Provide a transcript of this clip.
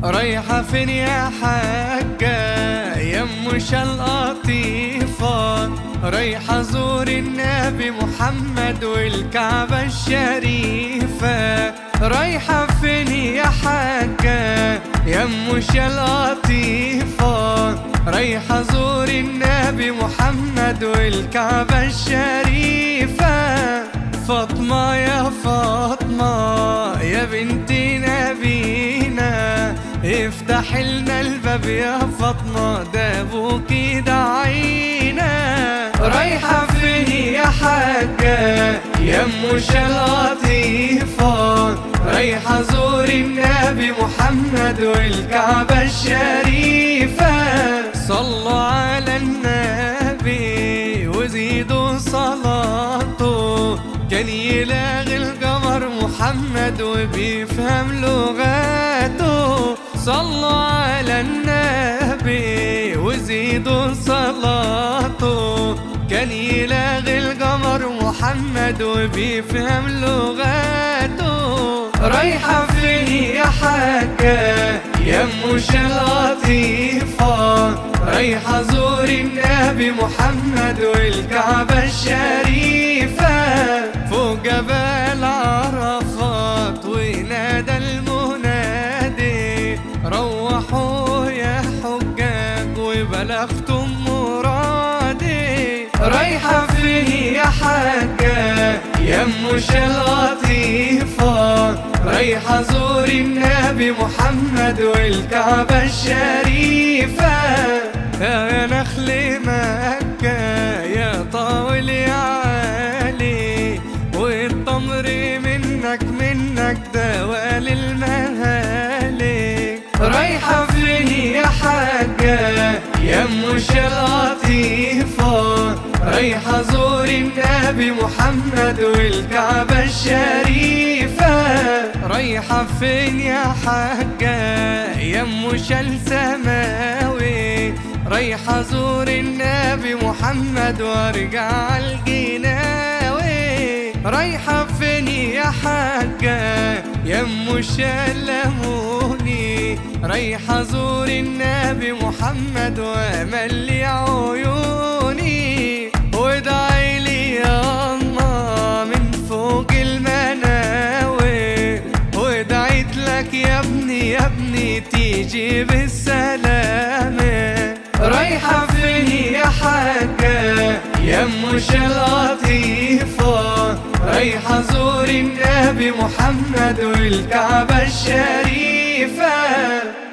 رايحة فين يا حاجة يا مش القطيفة رايحة زور النبي محمد والكعبة الشريفة رايحة فين يا حاجة يا مش القطيفة رايحة زور النبي محمد والكعبة الشريفة فاطمة يا فاطمة يا بنت نبينا افتح لنا الباب يا فاطمة ده ابوكي دعينا رايحة فين يا حاجة يا مش لطيفة رايحة زور النبي محمد والكعبة الشريفة صلوا على النبي وزيدوا صلاته كان يلاغي القمر محمد وبيفهم لغاته صلوا على النبي وزيدوا صلاته كان يلاغي القمر محمد وبيفهم لغاته رايحة فين يا حاجة يا مش لطيفة رايحة زور النبي محمد والكعبة الشريفة فوق جبل عرفات ونادى المنادي روحوا يا حجاج وبلغتم مرادي رايحة فين يا حاجة يا مش لطيفة رايحة زور النبي محمد والكعبة الشريفة يا نخل مكة يا طاول يا عالي والتمر منك منك دوال المهالي رايحة فين يا حاجة يا مش لطيفة رايحة زور النبي محمد والكعبة الشريفة رايحة فين يا حاجة يا مش السماوي رايحة زور النبي محمد وارجع الجناوي رايحة فين يا حاجة يا مش لموني رايحة زور النبي محمد واملي عيوني وادعي لي يا الله من فوق المناوي ودعيت لك يا ابني يا ابني تيجي بالسلامة رايحة فين يا حاجة يا مش لطيفة رايحة زور النبي محمد والكعبة الشريفة